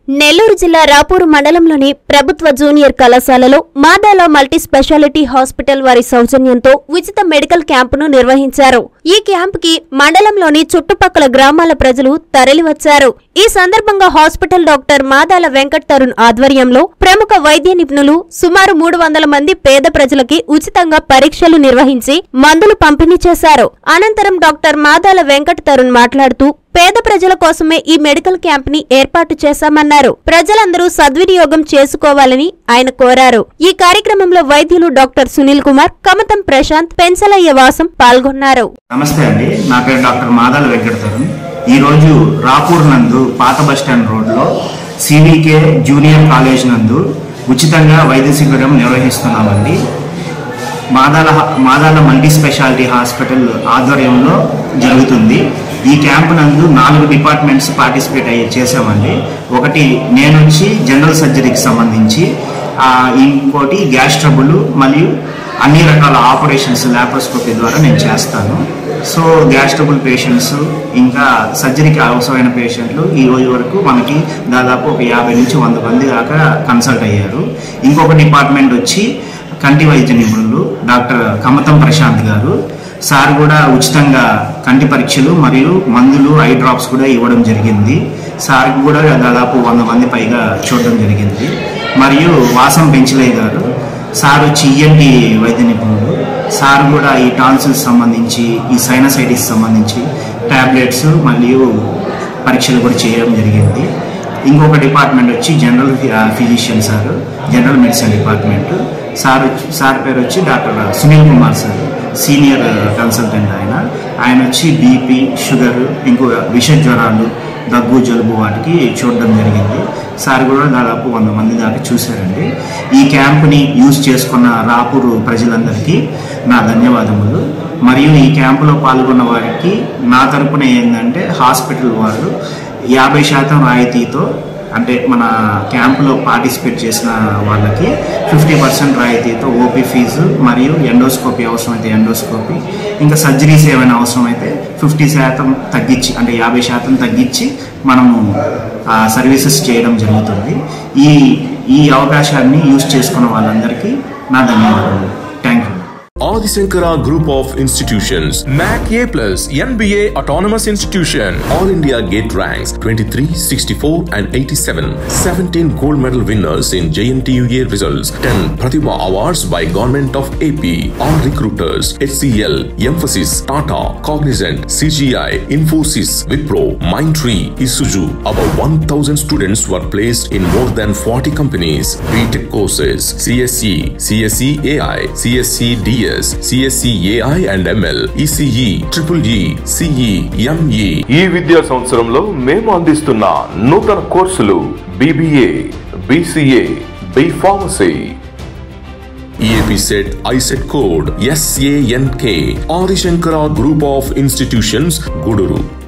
నెల్లూరు జిల్లా రాపూరు మండలంలోని ప్రభుత్వ జూనియర్ కళాశాలలో మాదాల మల్టీ స్పెషాలిటీ హాస్పిటల్ వారి సౌజన్యంతో ఉచిత మెడికల్ క్యాంపును నిర్వహించారు ఈ క్యాంపుకి మండలంలోని చుట్టుపక్కల గ్రామాల ప్రజలు తరలివచ్చారు ఈ సందర్భంగా హాస్పిటల్ డాక్టర్ మాదాల వెంకట్ తరుణ్ ఆధ్వర్యంలో ప్రముఖ వైద్య నిపుణులు సుమారు మూడు వందల మంది పేద ప్రజలకి ఉచితంగా పరీక్షలు నిర్వహించి మందులు పంపిణీ చేశారు అనంతరం డాక్టర్ మాదాల వెంకట్ తరుణ్ మాట్లాడుతూ పేద ప్రజల కోసమే ఈ మెడికల్ క్యాంప్ ని ఏర్పాటు చేశామన్నారు ప్రజలందరూ సద్వినియోగం చేసుకోవాలని ఆయన కోరారు ఈ కార్యక్రమంలో వైద్యులు డాక్టర్ సునీల్ కుమార్ కమతం ప్రశాంత్ పెన్సలయ్య వాసం పాల్గొన్నారు నమస్తే అండి నా పేరు డాక్టర్ మాదాల వెంకటతరుణ్ ఈరోజు రాపూర్ నందు పాత బస్టాండ్ రోడ్లో సివికే జూనియర్ కాలేజ్ నందు ఉచితంగా వైద్య శిబిరం నిర్వహిస్తున్నామండి Madala Madala multi speciality hospital ఆధ్వర్యంలో జరుగుతుంది ఈ క్యాంప్ నందు నాలుగు డిపార్ట్మెంట్స్ పార్టిసిపేట్ అయ్యి చేసామండి ఒకటి నేను వచ్చి జనరల్ సర్జరీకి సంబంధించి ఆ, ఇంకోటి గ్యాస్ ట్రబుల్ మరియు అన్ని రకాల ఆపరేషన్స్ ల్యాప్రోస్కోపీ ద్వారా నేను చేస్తాను సో గ్యాస్ ట్రబుల్ పేషెంట్స్ ఇంకా సర్జరీకి అవసరమైన పేషెంట్లు ఈ రోజు వరకు మనకి దాదాపు ఒక యాభై నుంచి వంద మంది దాకా కన్సల్ట్ అయ్యారు ఇంకొక డిపార్ట్మెంట్ వచ్చి కంటి వైద్య నిపుణులు డాక్టర్ కమతం ప్రశాంత్ గారు సార్ కూడా ఉచితంగా కంటి పరీక్షలు మరియు మందులు ఐ డ్రాప్స్ కూడా ఇవ్వడం జరిగింది సార్ కూడా దాదాపు వంద మంది పైగా చూడడం జరిగింది మరియు వాసం పెంచలయ్య గారు సార్ వచ్చి ఈఎన్టీ వైద్య నిపుణులు సార్ కూడా ఈ టాన్సిల్స్ సంబంధించి ఈ సైనసైటిస్ సంబంధించి టాబ్లెట్స్ మరియు పరీక్షలు కూడా చేయడం జరిగింది ఇంకొక డిపార్ట్మెంట్ వచ్చి general physician sir general medicine department sir వచ్చి- సార్ పేరు వచ్చి doctor Sunil Kumar sir senior consultant ఆయన ఆయన వచ్చి బీపీ షుగర్ ఇంకో విష జ్వరాలు దగ్గు జలుబు వాటికి చూడడం జరిగింది సార్ కూడా దాదాపు వంద మంది దాకా చూశారండి ఈ క్యాంప్ని యూజ్ చేసుకున్న రాపూరు ప్రజలందరికీ నా ధన్యవాదములు మరియు ఈ క్యాంపులో పాల్గొన్న వారికి నా తరపున ఏంటంటే హాస్పిటల్ వాళ్ళు యాభై శాతం రాయితీతో అంటే మన క్యాంపులో పార్టిసిపేట్ చేసిన వాళ్ళకి ఫిఫ్టీ పర్సెంట్ రాయితీతో ఓపీ ఫీజు మరియు ఎండోస్కోపీ అవసరమైతే ఎండోస్కోపీ ఇంకా సర్జరీస్ ఏమైనా అవసరమైతే ఫిఫ్టీ శాతం తగ్గించి అంటే యాభై శాతం తగ్గించి మనము ఆ సర్వీసెస్ చేయడం జరుగుతుంది ఈ ఈ అవకాశాన్ని యూజ్ చేసుకున్న వాళ్ళందరికీ నా ధన్యవాదాలు thank you Adisankara Group of Institutions, MAC A Plus, NBA Autonomous Institution, All India Gate Ranks 23, 64, and 87. 17 gold medal winners in JNTUA results. 10 Pratibha Awards by Government of AP. All recruiters, HCL, Emphasis, Tata, Cognizant, CGI, Infosys, Wipro, Mindtree, Isuzu. About 1000 students were placed in more than 40 companies. BTech courses, CSE, CSE AI, CSE DS, CSE AI and ML, ECE, Triple E, CE, ME. ఈ విద్యా సంవత్సరంలో మేము అందిస్తున్న నూతన కోర్సులు BBA BCA B pharmacy EAP set ISET code SANK Adi Shankara Group of Institutions Guduru